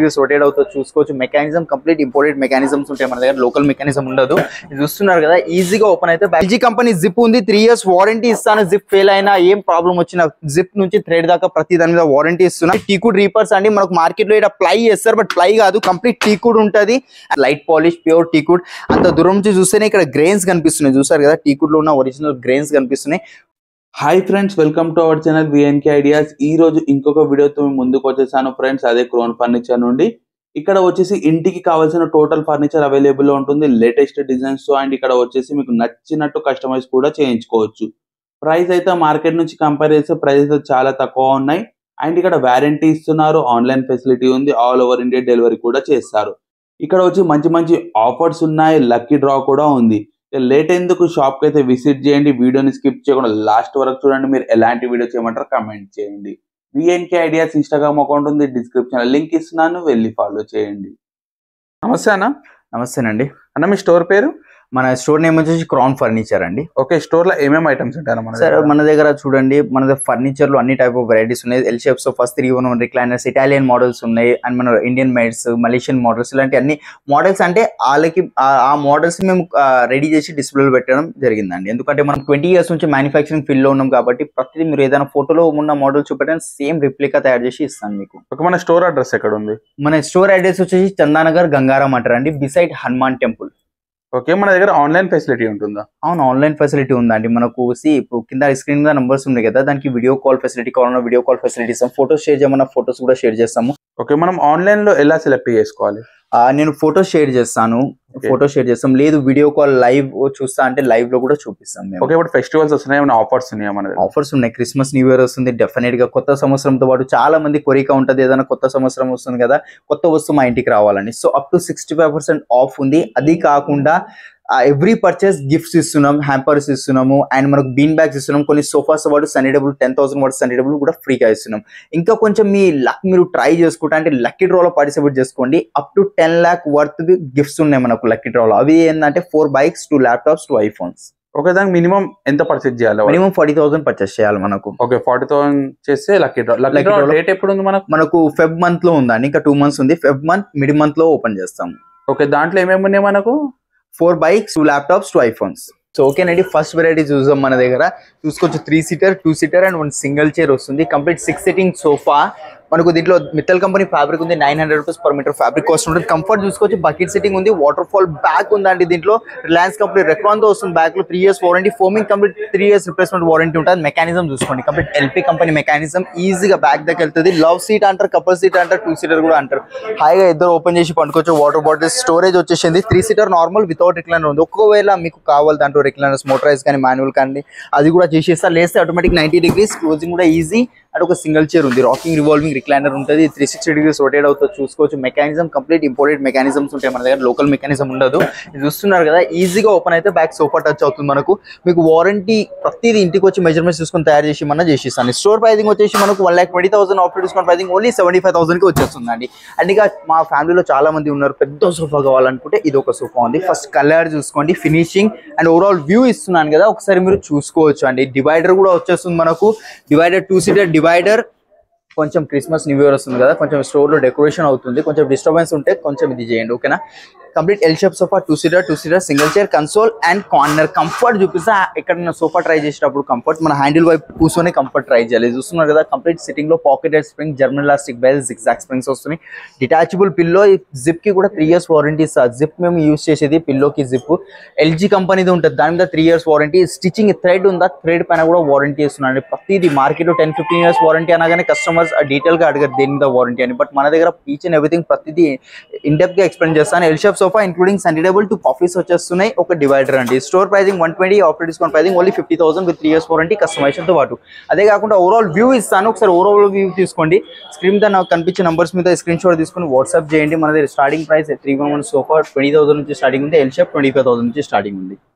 Degrees rotate అవుతుంది చూసుకోవచ్చు mechanism complete imported mechanisms ఉంటాయి మన దగ్గర లోకల్ మెకానిజం ఉండదు ఇది చూస్తున్నారు కదా ఈజీగా ఓపెన్ అయితే ఎల్జీ కంపెనీ జిప్ ఉంది త్రీ ఇయర్స్ వారంటీ ఇస్తాను జిప్ ఫెయిల్ అయినా ఏం ప్రాబ్లం వచ్చినా జిప్ నుంచి థ్రెడ్ దాకా ప్రతి దాని మీద వారంటీ ఇస్తున్నా టీకుడ్ రీపర్స్ అండి మనకు మార్కెట్ లో ఇక్కడ ప్లై చేస్తారు బట్ ప్లై కాదు కంప్లీట్ టీకుడ్ ఉంటది లైట్ పాలిష్ ప్యూర్ టీకుడ్ అంత దూరం నుంచి చూస్తేనే ఇక్కడ గ్రెయిన్స్ కనిపిస్తున్నాయి చూసారు కదా టీకుడ్ లో ఉన్న ఒరిజినల్ గ్రెయిన్స్ కనిపిస్తున్నాయి hi friends welcome to our channel VNK ideas ఈ రోజు ఇంకొక వీడియోతో మీ ముందుకు వచ్చేసాను ఫ్రెండ్స్ అదే క్రోన్ ఫర్నిచర్ నుండి ఇక్కడ వచ్చేసి ఇంటికి కావాల్సిన టోటల్ ఫర్నిచర్ అవైలబుల్ లో ఉంటుంది లేటెస్ట్ డిజైన్స్ తో అండ్ ఇక్కడ వచ్చేసి మీకు నచ్చినట్టు కస్టమైజ్ కూడా చేయించుకోవచ్చు ప్రైస్ అయితే మార్కెట్ నుంచి కంపేర్ చేస్తే ప్రైస్ అయితే చాలా తక్కువ ఉన్నాయి అండ్ ఇక్కడ వారంటీ ఇస్తున్నారు ఆన్లైన్ ఫెసిలిటీ ఉంది ఆల్ ఓవర్ ఇండియా డెలివరీ కూడా చేస్తారు ఇక్కడ వచ్చి మంచి మంచి ఆఫర్స్ ఉన్నాయి లక్కీ డ్రా కూడా ఉంది లేట్ ఎందుకు షాప్ కి అయితే విజిట్ చేయండి వీడియోని స్కిప్ చేయకుండా లాస్ట్ వరకు చూడండి మీరు ఎలాంటి వీడియో చేయమంటారో కమెంట్ చేయండి విఎన్కే ఐడియాస్ ఇన్స్టాగ్రామ్ అకౌంట్ ఉంది డిస్క్రిప్షన్ లింక్ ఇస్తున్నాను వెళ్ళి ఫాలో చేయండి నమస్తే అన్న నమస్తేనండి అన్న మీ స్టోర్ పేరు మన స్టోర్ నేమ్ వచ్చేసి క్రాన్ ఫర్నిచర్ అండి ఓకే స్టోర్ లో ఏమేమి ఐటమ్స్ ఉంటాయి మన సార్ దగ్గర? మన దగ్గర చూడంండి మన దగ్గర ఫర్నిచర్ లో అన్ని టైప్ ఆఫ్ వెరైటీస్ ఉన్నాయి L shapes first three one one recliners Italian models ఉన్నాయి అండ్ మన ఇండియన్ మేడ్స్ మలేషియన్ మోడల్స్ ఇలాంటి అన్ని మోడల్స్ అంటే వాళ్ళకి ఆ- ఆ మోడల్స్ మేము రెడీ చేసి డిస్ప్లేలో పెట్టడం జరిగిందండి ఎందుకంటే మనం ట్వంటీ ఇయర్స్ నుంచి మ్యానుఫ్యాక్చరింగ్ ఫీల్డ్ లో ఉన్నాం కాబట్టి ప్రతిదీ మీరు ఏదైనా ఫోటోలో ఉన్న మోడల్ చూపెట్టండి సేమ్ రిప్లికా తయారు చేసి ఇస్తాను మీకు ఓకే మన స్టోర్ అడ్రస్ ఎక్కడ ఉంది మన స్టోర్ అడ్రస్ వచ్చేసి చందానగర్ గంగారాం అంటారు అండి బిసైడ్ హనుమాన్ టెంపుల్ ఓకే మన దగ్గర ఆన్లైన్ ఫెసిలిటీ ఉంటుందా అవును ఆన్లైన్ ఫెసిలిటీ ఉందండి మనకు సి ఇప్పుడు కింద స్క్రీన్ మీద నంబర్స్ ఉన్నాయి కదా దానికి వీడియో కాల్ ఫెసిలిటీ కావాలన్నా వీడియో కాల్ ఫెసిలిటీ ఇస్తాం ఫోటోస్ షేర్ చేయమన్నా ఫోటోస్ కూడా షేర్ చేస్తాము ఓకే మనం ఆన్లైన్ లో ఎలా సెలెక్ట్ చేసుకోవాలి ఆ, నేను ఫోటోస్ షేర్ చేస్తాను Okay. ఫోటో షేర్ చేస్తాం లేదు వీడియో కాల్ లైవ్ చూస్తా అంటే లైవ్ లో కూడా చూపిస్తాం మేము ఓకే ఇప్పుడు ఫెస్టివల్స్ వస్తున్నాయి ఏమైనా ఆఫర్స్ ఉన్నాయా మన దగ్గర ఆఫర్స్ ఉన్నాయి క్రిస్మస్ న్యూ ఇయర్ వస్తుంది డెఫినెట్ గా కొత్త సంవత్సరంతో పాటు చాలా మంది కోరిక ఉంటది ఏదైనా కొత్త సంవత్సరం వస్తుంది కదా కొత్త వస్తువు మా ఇంటికి రావాలని so up to sixty five percent off ఉంది అది కాకుండా ఎవ్రీ పర్చేస్ గిఫ్ట్స్ ఇస్తున్నాం హ్యాంపర్స్ ఇస్తున్నాము అండ్ మనకు బీన్ బ్యాగ్స్ ఇస్తున్నాం కొన్ని సోఫాస్ వాడు సనీ డబుల్ టెన్ థౌసండ్ వాడు సనీ డబుల్ కూడా ఫ్రీగా ఇస్తున్నాం ఇంకా కొంచెం మీ లక్ మీరు ట్రై చేసుకుంటా అంటే లక్కీ డ్రాలో పార్టిసిపేట్ చేసుకోండి up to ten lakh worth gifts ఉన్నాయి మనకు లక్కీ డ్రాలో అవి ఏంటంటే four bikes two laptops two iPhones okay దానికి మినిమం ఎంత పర్చేజ్ చేయాలి మినిమం ఫార్టీ థౌసండ్ పర్చేస్ చేయాలి మనకు ఓకే ఫార్టీ థౌసండ్ చేస్తే lucky draw lucky Lucky draw draw లో- డేట్ ఎప్పుడు ఉంది మనకు మనకు ఫెబ్ మంత్ లో ఉందండి ఇంకా టూ మంత్స్ ఉంది ఫెబ్ మంత్ మిడ్ మంత్ లో ఓపెన్ చేస్తాం ఓకే దాంట్లో ఏమేమి ఉన్నాయి మనకు four bikes two laptops two iPhones so ఓకేనండి ఫస్ట్ వెరైటీ చూసాం మన దగ్గర చూసుకోవచ్చు three seater two seater and one single chair వస్తుంది కంప్లీట్ సిక్స్ సిట్టింగ్ సోఫా మనకు దీంట్లో మిత్తల్ కంపెనీ ఫ్యాబ్రిక్ ఉంది nine hundred rupees per meter fabric cost ఉంటుంది కంఫర్ట్ చూసుకోవచ్చు బకెట్ సిట్టింగ్ ఉంది వాటర్ ఫాల్ బ్యాక్ ఉందండి దీంట్లో రిలయన్స్ కంపెనీ రెక్వాన్ తో వస్తుంది బ్యాక్ లో three years warranty foaming complete three years replacement warranty ఉంటుంది మెకానిజం చూసుకోండి కంప్లీట్ ఎల్పీ కంపెనీ మెకానిజం ఈజీగా బ్యాక్ దగ్గర వెళ్తుంది లవ్ సీట్ అంటారు కపుల్ సీట్ అంటారు టూ సీటర్ కూడా అంటారు హాయిగా ఇద్దరు ఓపెన్ చేసి పండుకోవచ్చు వాటర్ బాటిల్ స్టోరేజ్ వచ్చేసింది three seater normal without recliner ఉంది ఒకవేళ మీకు కావాలి దాంట్లో రిక్లైనర్స్ మోటరైజ్ కానీ మాన్యువల్ కానీ అది కూడా చేసేస్తా లేస్తే ఆటోమేటిక్ నైన్టీ డిగ్రీస్ క్లోజింగ్ కూడా ఈజీ అండ్ ఒక సింగిల్ చైర్ ఉంది రాకింగ్ రివాల్వింగ్ రిక్లైనర్ ఉంటుంది త్రీ సిక్స్టీ డిగ్రీస్ రొటేట్ అవుతుంది చూసుకోవచ్చు మెకానిజం కంప్లీట్ ఇంపోర్టెడ్ మెకానిజమ్స్ ఉంటాయి మన దగ్గర లోకల్ మెకానిజం ఉండదు ఇది చూస్తున్నారు కదా ఈజీగా ఓపెన్ అయితే బ్యాక్ సోఫా టచ్ అవుతుంది మనకు మీకు వారంటీ ప్రతిదీ ఇంటికి వచ్చి మెజర్మెంట్స్ చూసుకొని తయారు చేసి మన చేసిస్తాను స్టోర్ ప్రైసింగ్ వచ్చేసి మనకు one lakh twenty thousand offer discount pricing only seventy five థౌసండ్కి వచ్చేస్తుందండి అండ్ ఇక మా ఫ్యామిలీలో చాలా మంది ఉన్నారు పెద్ద సోఫా కావాలనుకుంటే ఇది ఒక సోఫా ఉంది ఫస్ట్ కలర్ చూసుకోండి ఫినిషింగ్ అండ్ ఓవరాల్ వ్యూ ఇస్తున్నాను కదా ఒకసారి మీరు చూసుకోవచ్చు అండి డివైడర్ కూడా వచ్చేస్తుంది మనకు డివైడర్ టూ సీటర్ డివైడర్ కొంచెం క్రిస్మస్ న్యూ ఇయర్ వస్తుంది కదా కొంచెం స్టోర్ లో డెకరేషన్ అవుతుంది కొంచెం డిస్టర్బెన్స్ ఉంటే కొంచెం ఇది చేయండి ఓకేనా complete L shape sofa two seater two seater single chair console and corner comfort చూపిస్తా ఎక్కడ సోఫా ట్రై చేసేటప్పుడు కంఫర్ట్ మన హ్యాండిల్ వైపు కూర్చొని కంఫర్ట్ ట్రై చేయాలి ఇది చూస్తున్నారు కదా కంప్లీట్ సిట్టింగ్ లో pocketed spring German elastic belt zigzag springs వస్తున్నాయి డిటాచబుల్ పిల్లో జిప్ కి కూడా త్రీ ఇయర్స్ వారంటీ ఇస్తారు జిప్ మేము యూస్ చేసేది పిల్లోకి జిప్ ఎల్జీ కంపెనీది ఉంటుంది దాని మీద three years warranty stitching thread ఉందా థ్రెడ్ పైన కూడా వారంటీ ఇస్తున్నాను ప్రతిదీ మార్కెట్ లో టెన్ ఫిఫ్టీన్ ఇయర్స్ వారంటీ అనగానే కస్టమర్స్ డీటెయిల్ గా అడిగారు దేని మీద వారంటీ అని బట్ మన దగ్గర ఈచ్ అండ్ ఎవ్రీథింగ్ ప్రతిదీ ఇన్ డెప్త్ గా ఎక్స్ప్లెయిన్ చేస్తాను ఎల్ షేప్ సోఫా ఇంక్లూడింగ్ సండేబుల్ టు కాఫీస్ వచ్చేస్తున్నాయి ఒక డివైడర్ అండి store pricing one twenty offer discount pricing only fifty thousand with three years warranty కస్టమైజేషన్ తో పాటు అదే కాకుండా ఓవరాల్ వ్యూ ఇస్తాను ఒకసారి ఓవరాల్ వ్యూ తీసుకోండి స్క్రీన్ మీద నాకు కనిపించే నంబర్స్ మీద స్క్రీన్ షాట్ తీసుకుని వాట్సాప్ చేయండి మన దగ్గర starting price three one one sofa twenty thousand నుంచి స్టార్టింగ్ ఉంది L shape twenty five thousand నుంచి స్టార్టింగ్ ఉంది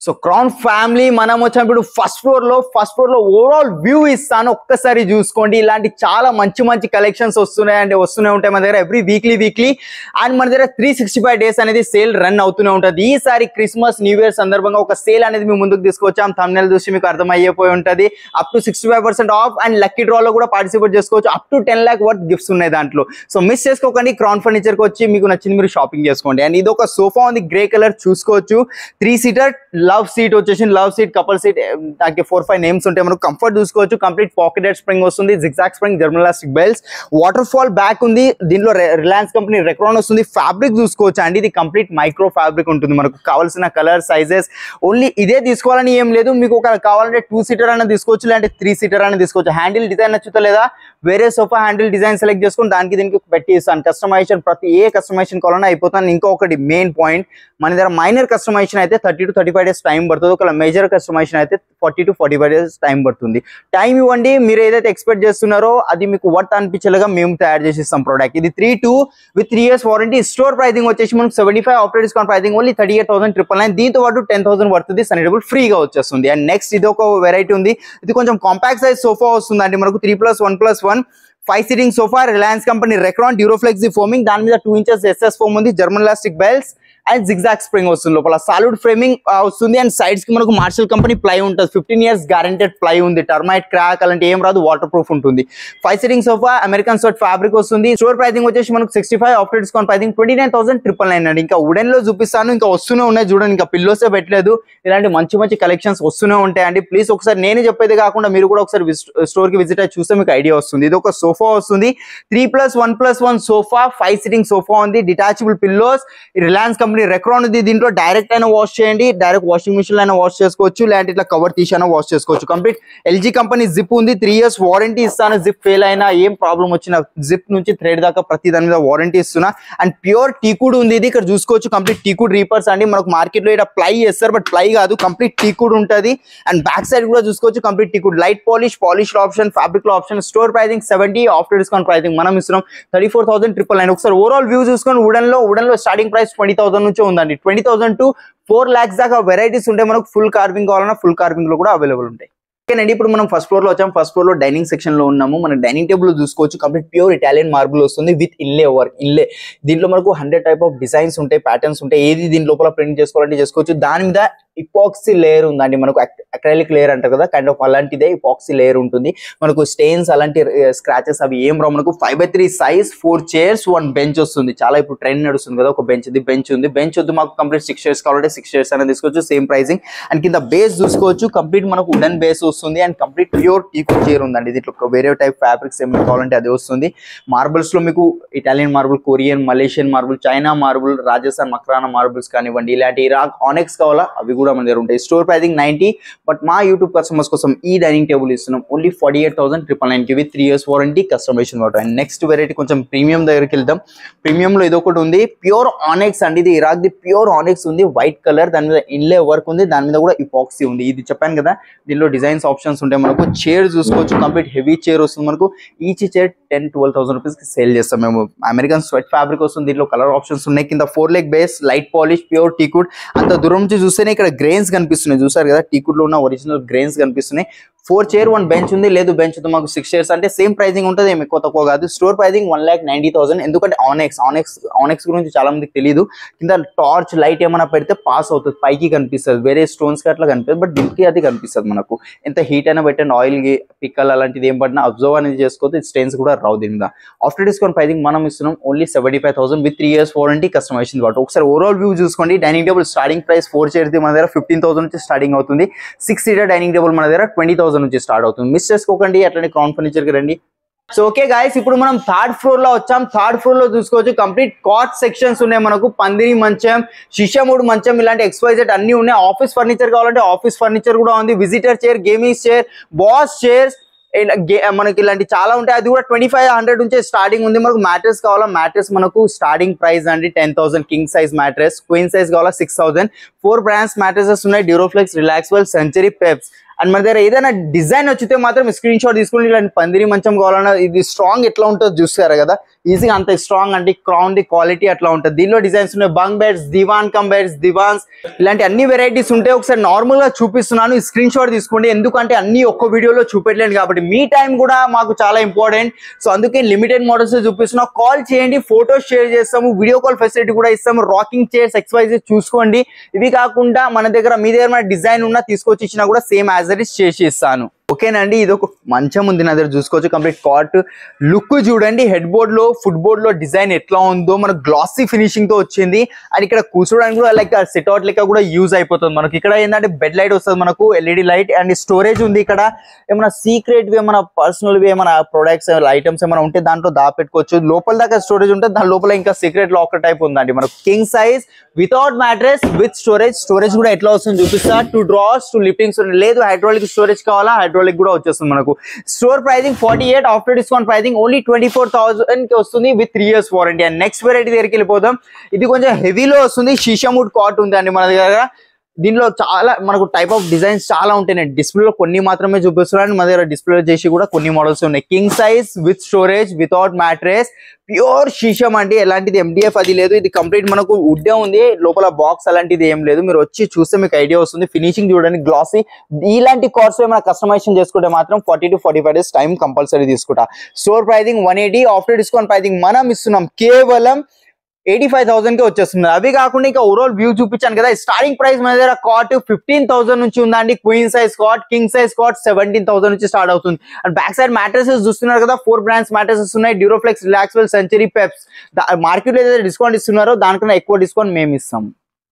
సో క్రౌన్ ఫ్యామిలీ మనం వచ్చినప్పుడు ఫస్ట్ ఫ్లోర్ లో ఫస్ట్ ఫ్లోర్ లో ఓవరాల్ వ్యూ ఇస్తాను ఒక్కసారి చూసుకోండి ఇలాంటి చాలా మంచి మంచి కలెక్షన్స్ వస్తున్నాయి అంటే వస్తూనే ఉంటాయి మన దగ్గర ఎవ్రీ వీక్లీ వీక్లీ అండ్ మన దగ్గర త్రీ సిక్స్టీ ఫైవ్ డేస్ అనేది సేల్ రన్ అవుతూనే ఉంటుంది ఈసారి క్రిస్మస్ న్యూ ఇయర్ సందర్భంగా ఒక సేల్ అనేది మేము ముందుకు తీసుకొచ్చాం తమిళ చూసి మీకు అర్థమయ్యేపోయి ఉంటుంది up to sixty five percent off and lucky draw లో కూడా పార్టిసిపేట్ చేసుకోవచ్చు up to ten lakh worth gifts ఉన్నాయి దాంట్లో సో మిస్ చేసుకోకండి క్రౌన్ ఫర్నిచర్ కి వచ్చి మీకు నచ్చింది మీరు షాపింగ్ చేసుకోండి అండ్ ఇది ఒక సోఫా ఉంది గ్రే కలర్ చూసుకోవచ్చు త్రీ సీటర్ లవ్ సీట్ వచ్చేసి లవ్ సీట్ కపుల్ సీట్ దానికి ఫోర్ ఫైవ్ నేమ్స్ ఉంటాయి మనకు కంఫర్ట్ చూసుకోవచ్చు కంప్లీట్ పాకెటెడ్ స్ప్రింగ్ వస్తుంది zigzag spring German elastic belts water fall back ఉంది దీనిలో రిలయన్స్ కంపెనీ రెక్రాన్ వస్తుంది ఫ్యాబ్రిక్ చూసుకోవచ్చు అండి ఇది కంప్లీట్ మైక్రో ఫ్యాబ్రిక్ ఉంటుంది మనకు కావాల్సిన కలర్ సైజెస్ ఓన్లీ ఇదే తీసుకోవాలని ఏం లేదు మీకు ఒక కావాలంటే టూ సీటర్ అయినా తీసుకోవచ్చు లేదంటే త్రీ సీటర్ అయినా తీసుకోవచ్చు హ్యాండిల్ డిజైన్ నచ్చుతా లేదా వేరే సోఫా హ్యాండిల్ డిజైన్ సెలెక్ట్ చేసుకుని దానికి దీనికి పెట్టి ఇస్తాను కస్టమైజేషన్ ప్రతి ఏ కస్టమైజేషన్ కావాలన్నా అయిపోతాను ఇంకొకటి మెయిన్ పాయింట్ మన దగ్గర మైనర్ కస్టమైజేషన్ అయితే thirty to thirty five days time పడుతుంది ఒక మేజర్ కస్టమైజేషన్ అయితే forty to forty five days time పడుతుంది టైం ఇవ్వండి మీరు ఏదైతే ఎక్స్పెక్ట్ చేస్తున్నారో అది మీకు వర్త్ అనిపించేలాగా మేము తయారు చేసి ఇస్తాం ప్రోడక్ట్ ఇది three two with three years warranty store pricing వచ్చేసి మనకు seventy five after discount pricing only thirty eight thousand triple nine దీంతో పాటు టెన్ థౌసండ్ పడుతుంది సనిటబుల్ ఫ్రీగా వచ్చేస్తుంది అండ్ నెక్స్ట్ ఇది ఒక వెరైటీ ఉంది ఇది కొంచెం కాంపాక్ట్ సైజ్ సోఫా వస్తుంది అండి మనకు three plus one plus one five seating sofa Reliance company Recron Duroflex foaming దాని మీద టూ ఇంచెస్ ఎస్ఎస్ ఫోమ్ ఉంది German elastic belts and zigzag spring వస్తుంది లోపల సాలిడ్ ఫ్రేమింగ్ వస్తుంది అండ్ సైడ్స్ కి మనకు మార్షల్ కంపెనీ ప్లై ఉంటుంది ఫిఫ్టీన్ ఇయర్స్ గ్యారెంటెడ్ ప్లై ఉంది టర్మైట్ క్రాక్ అలాంటి ఏం రాదు వాటర్ ప్రూఫ్ ఉంటుంది five seating sofa American suede fabric వస్తుంది స్టోర్ ప్రైసింగ్ వచ్చేసి మనకు sixty five after discount pricing twenty nine thousand triple nine అండి ఇంకా వుడెన్ లో చూపిస్తాను ఇంకా వస్తూనే ఉన్నాయి చూడండి ఇంకా పిల్లోసే పెట్టలేదు ఇలాంటి మంచి మంచి కలెక్షన్స్ వస్తూనే ఉంటాయండి ప్లీజ్ ఒకసారి నేను చెప్పేది కాకుండా మీరు కూడా ఒకసారి స్టోర్ కి విజిట్ అయ్యి చూస్తే మీకు ఐడియా వస్తుంది ఇది ఒక సోఫా వస్తుంది three plus one plus one sofa five sitting sofa ఉంది detachable pillows Reliance company Recron ఉంది దీంట్లో డైరెక్ట్ అయినా వాష్ చేయండి డైరెక్ట్ వాషింగ్ మిషన్ అయినా వాష్ చేసుకోవచ్చు లేదంటే ఇట్లా కవర్ తీసి అయినా వాష్ చేసుకోవచ్చు కంప్లీట్ ఎల్జీ కంపెనీ జిప్ ఉంది త్రీ ఇయర్స్ వారంటీ ఇస్తాను జిప్ ఫెయిల్ అయినా ఏం ప్రాబ్లం వచ్చినా జిప్ నుంచి థ్రెడ్ దాకా ప్రతి దాని మీద వారంటీ ఇస్తున్నా అండ్ ప్యూర్ టీకుడ్ ఉంది ఇది ఇక్కడ చూసుకోవచ్చు కంప్లీట్ టీకుడ్ రీపర్స్ అండి మనకు మార్కెట్ లో ఇక్కడ ప్లై చేస్తారు బట్ ప్లై కాదు కంప్లీట్ టీకుడ్ ఉంటుంది అండ్ బ్యాక్ సైడ్ కూడా చూసుకోవచ్చు complete teakwood light polish polish option fabric లో option store pricing seventy after discount pricing మనం ఇస్తున్నాం thirty four thousand triple nine ఒకసారి ఓవరాల్ వ్యూ చూసుకొని వుడెన్ లో వుడెన్ లో స్టార్టింగ్ ప్రైస్ ట్వంటీ థౌసండ్ నుంచి ఉందండి twenty thousand to four lakhs దాకా వెరైటీస్ ఉంటాయి మనకు ఫుల్ కార్వింగ్ కావాలన్నా ఫుల్ కార్వింగ్ లో కూడా అవైలబుల్ ఉంటాయి ఓకేనండి ఇప్పుడు మనం ఫస్ట్ ఫ్లోర్ లో వచ్చాం ఫస్ట్ ఫ్లోర్ లో డైనింగ్ సెక్షన్ లో ఉన్నాము మన డైనింగ్ టేబుల్ చూసుకోవచ్చు కంప్లీట్ ప్యూర్ ఇటాలియన్ మార్బుల్ వస్తుంది విత్ ఇల్లే వర్క్ ఇల్లే దీంట్లో మనకు హండ్రెడ్ టైప్ ఆఫ్ డిజైన్స్ ఉంటాయి ప్యాటర్న్స్ ఉంటాయి ఏది దీని లోపల ప్రింట్ చేసుకోవాలంటే చేసుకోవచ్చు దాని మీద ఇపాక్సీ లేయర్ ఉందండి మనకు అక్రైలిక్ లేయర్ అంటారు కదా కైండ్ ఆఫ్ అలాంటిదే ఇపాక్సీ లేయర్ ఉంటుంది మనకు స్టెయిన్స్ అలాంటి స్క్రాచెస్ అవి ఏం రావు మనకు five by three size four chairs one bench వస్తుంది చాలా ఇప్పుడు ట్రెండ్ నడుస్తుంది కదా ఒక బెంచ్ ఇది బెంచ్ ఉంది బెంచ్ వద్దు మాకు కంప్లీట్ సిక్స్ చైర్స్ కావాలంటే సిక్స్ చైర్స్ అనేది తీసుకోవచ్చు సేమ్ ప్రైసింగ్ అండ్ కింద బేస్ చూసుకోవచ్చు కంప్లీట్ మనకు వుడెన్ బేస్ వస్తుంది and complete pure teak chair ఉందండి దీంట్లో ఒక వేరే టైప్ ఫ్యాబ్రిక్స్ ఏమి కావాలంటే అది వస్తుంది మార్బుల్స్ లో మీకు Italian marble Korean Malaysian marble China marble Rajasthan Makrana marbles కానివ్వండి ఇలాంటి ఇరాక్ ఆనెక్స్ కావాలా అవి కూడా మన దగ్గర ఉంటాయి స్టోర్ ప్రైసింగ్ నైన్టీ బట్ మా యూట్యూబ్ కస్టమర్స్ కోసం ఈ డైనింగ్ టేబుల్ ఇస్తున్నాం only forty eight thousand triple nine with three years warranty customization water and next variety కొంచెం ప్రీమియం దగ్గరికి వెళ్దాం ప్రీమియం లో ఇది ఒకటి ఉంది ప్యూర్ ఆనెక్స్ అండి ఇది ఇరాక్ ది ప్యూర్ ఆనెక్స్ ఉంది వైట్ కలర్ దాని మీద ఇన్లే వర్క్ ఉంది దాని మీద కూడా ఇపాక్సీ ఉంది ఇది చెప్పాను కదా దీనిలో డిజైన్స్ ఆప్షన్స్ ఉంటాయి మనకు చైర్ చూసుకోవచ్చు కంప్లీట్ హెవీ చైర్ వస్తుంది మనకు each chair ten twelve thousand rupees కి సేల్ చేస్తాం మేము అమెరికన్ స్వెట్ ఫ్యాబ్రిక్ వస్తుంది దీంట్లో కలర్ ఆప్షన్స్ ఉన్నాయి కింద four leg base light polish pure teakwood అంత దూరం నుంచి చూస్తేనే ఇక్కడ గ్రెయిన్స్ కనిపిస్తున్నాయి చూసారు కదా టీకుడ్ లో ఉన్న ఒరిజినల్ గ్రెయిన్స్ కనిపిస్తున్నాయి ఫోర్ చైర్ వన్ బెంచ్ ఉంది లేదు బెంచ్ తో మాకు సిక్స్ చైర్స్ అంటే సేమ్ ప్రైసింగ్ ఉంటుంది ఏమి ఎక్కువ తక్కువ కాదు store pricing one lakh ninety thousand ఎందుకంటే ఆనెక్స్ ఆనెక్స్ ఆనెక్స్ గురించి చాలా మందికి తెలియదు కింద టార్చ్ లైట్ ఏమైనా పెడితే పాస్ అవుతుంది పైకి కనిపిస్తుంది వేరే స్టోన్స్ కి అట్లా కనిపిస్తుంది బట్ దీనికి అది కనిపిస్తుంది మనకు ఎంత హీట్ అయినా పెట్టండి ఆయిల్ కి పిక్కల్ అలాంటిది ఏం పడినా అబ్జర్వ్ అనేది చేసుకోవచ్చు స్టెయిన్స్ కూడా రావు దీని మీద ఆఫ్టర్ డిస్కౌంట్ ప్రైసింగ్ మనం ఇస్తున్నాం only seventy five thousand with three years warranty customization కాబట్టి ఒకసారి ఓవరాల్ వ్యూ చూసుకోండి dining table starting price four చైర్ది మన దగ్గర ఫిఫ్టీన్ థౌసండ్ నుంచి స్టార్టింగ్ అవుతుంది సిక్స్ సీటర్ డైనింగ్ టేబుల్ మన దగ్గర ట్వంటీ థౌసండ్ నుంచి స్టార్ట్ అవుతుంది మిస్ చేసుకోకండి అట్లనే క్రౌన్ ఫర్నిచర్ కి రండి సో ఓకే గాయస్ ఇప్పుడు మనం థర్డ్ ఫ్లోర్ లో వచ్చాం థర్డ్ ఫ్లోర్ లో చూసుకోవచ్చు కంప్లీట్ కాట్ సెక్షన్స్ ఉన్నాయి మనకు పందిరి మంచం శిషముడు మంచం ఇలాంటి ఎక్స్వైజెడ్ అన్ని ఉన్నాయి ఆఫీస్ ఫర్నిచర్ కావాలంటే ఆఫీస్ ఫర్నిచర్ కూడా ఉంది visitor chair gaming chair boss chairs ఇలా గే- మనకి ఇలాంటి చాలా ఉంటాయి అది కూడా ట్వంటీ ఫైవ్ హండ్రెడ్ నుంచి స్టార్టింగ్ ఉంది మనకు మ్యాట్రెస్ కావాలా మ్యాట్రెస్ మనకు స్టార్టింగ్ ప్రైస్ అండి ten thousand king size mattress queen size కావాలా six thousand four brands mattresses ఉన్నాయి Duroflex Relaxwell Century Peps and మన దగ్గర ఏదైనా డిజైన్ వచ్చితే మాత్రం స్క్రీన్ షాట్ తీసుకుని ఇలాంటి పందిరి మంచం కావాలన్నా ఇది స్ట్రాంగ్ ఎట్లా ఉంటుందో చూస్తారు కదా ఈజీగా అంత స్ట్రాంగ్ అంటే క్రౌన్ ది క్వాలిటీ అట్లా ఉంటుంది దీనిలో డిజైన్స్ ఉన్నాయి bunk beds divan cum beds divans ఇలాంటి అన్ని వెరైటీస్ ఉంటాయి ఒకసారి నార్మల్ గా చూపిస్తున్నాను ఈ స్క్రీన్ షాట్ తీసుకోండి ఎందుకంటే అన్ని ఒక్క వీడియోలో చూపెట్టలేను కాబట్టి మీ టైం కూడా మాకు చాలా ఇంపార్టెంట్ సో అందుకే లిమిటెడ్ మోడల్స్ చూపిస్తున్నాం కాల్ చేయండి ఫోటోస్ షేర్ చేస్తాము వీడియో కాల్ ఫెసిలిటీ కూడా ఇస్తాము రాకింగ్ చైర్స్ ఎక్స్వైజ్ చూసుకోండి ఇవి కాకుండా మన దగ్గర మీ దగ్గర మన డిజైన్ ఉన్నా తీసుకొచ్చి ఇచ్చినా కూడా సేమ్ యాజ్ ఇట్ ఇస్ చేసి ఇస్తాను ఓకేనండి ఇది ఒక మంచం ఉంది నా దగ్గర చూసుకోవచ్చు కంప్లీట్ కాట్ లుక్ చూడండి హెడ్ బోర్డ్ లో ఫుట్ బోర్డ్ లో డిజైన్ ఎట్లా ఉందో మనకు గ్లాసీ ఫినిషింగ్ తో వచ్చింది అండ్ ఇక్కడ కూర్చోడానికి కూడా లైక్ సెట్ అవుట్ లెక్క కూడా యూజ్ అయిపోతుంది మనకి ఇక్కడ ఏంటంటే బెడ్ లైట్ వస్తుంది మనకు ఎల్ఈడి లైట్ అండ్ స్టోరేజ్ ఉంది ఇక్కడ ఏమైనా సీక్రెట్ వి ఏమైనా పర్సనల్ వి ఏమైనా ప్రొడక్ట్స్ ఐటమ్స్ ఏమైనా ఉంటే దాంట్లో దాపెట్టుకోవచ్చు లోపల దాకా స్టోరేజ్ ఉంటే దాని లోపల ఇంకా సీక్రెట్ లాకర్ టైప్ ఉందండి మనకు king size without mattress with storage storage కూడా ఎట్లా వస్తుంది చూపిస్తా టూ డ్రాస్ టూ లిఫ్టింగ్స్ లేదు హైడ్రాలిక్ స్టోరేజ్ కావాలా హైడ్రాలిక్ కూడా వచ్చేస్తుంది మనకు store pricing forty eight after discount pricing only twenty four thousand కి వస్తుంది with three years warranty and next variety దగ్గరికి వెళ్ళిపోదాం ఇది కొంచెం హెవీలో వస్తుంది షీషాముడ్ కాట్ ఉంది అండి మన దగ్గర దీనిలో చాలా మనకు టైప్ ఆఫ్ డిజైన్స్ చాలా ఉంటాయి నేను డిస్ప్లేలో కొన్ని మాత్రమే చూపిస్తున్నాను మన దగ్గర డిస్ప్లే చేసి కూడా కొన్ని మోడల్స్ ఉన్నాయి king size with storage without mattress pure sheesham అండి ఎలాంటిది ఎండిఎఫ్ అది లేదు ఇది కంప్లీట్ మనకు వుడ్డే ఉంది లోపల బాక్స్ అలాంటిది ఏం లేదు మీరు వచ్చి చూస్తే మీకు ఐడియా వస్తుంది ఫినిషింగ్ చూడండి గ్లాసీ ఇలాంటి కార్స్ ఏమైనా కస్టమైజేషన్ చేసుకుంటే మాత్రం forty to forty five days time compulsory తీసుకుంటా store pricing one eighty after discount pricing మనం ఇస్తున్నాం కేవలం ఎయిటీ ఫైవ్ థౌసండ్ కి వచ్చేస్తుంది అవి కాకుండా ఇంకా ఓవరాల్ వ్యూ చూపించాను కదా స్టార్టింగ్ ప్రైస్ మన దగ్గర కాట్ ఫిఫ్టీన్ థౌసండ్ నుంచి ఉందండి queen size cot king size cot seventeen thousand నుంచి స్టార్ట్ అవుతుంది అండ్ బ్యాక్ సైడ్ మ్యాట్రసెస్ చూస్తున్నారు కదా ఫోర్ బ్రాండ్స్ మ్యాట్రసెస్ ఉన్నాయి Duroflex Relaxwell Century Peps market లో ఏదైతే డిస్కౌంట్ ఇస్తున్నారో దానికన్నా ఎక్కువ డిస్కౌంట్ మేము ఇస్తాం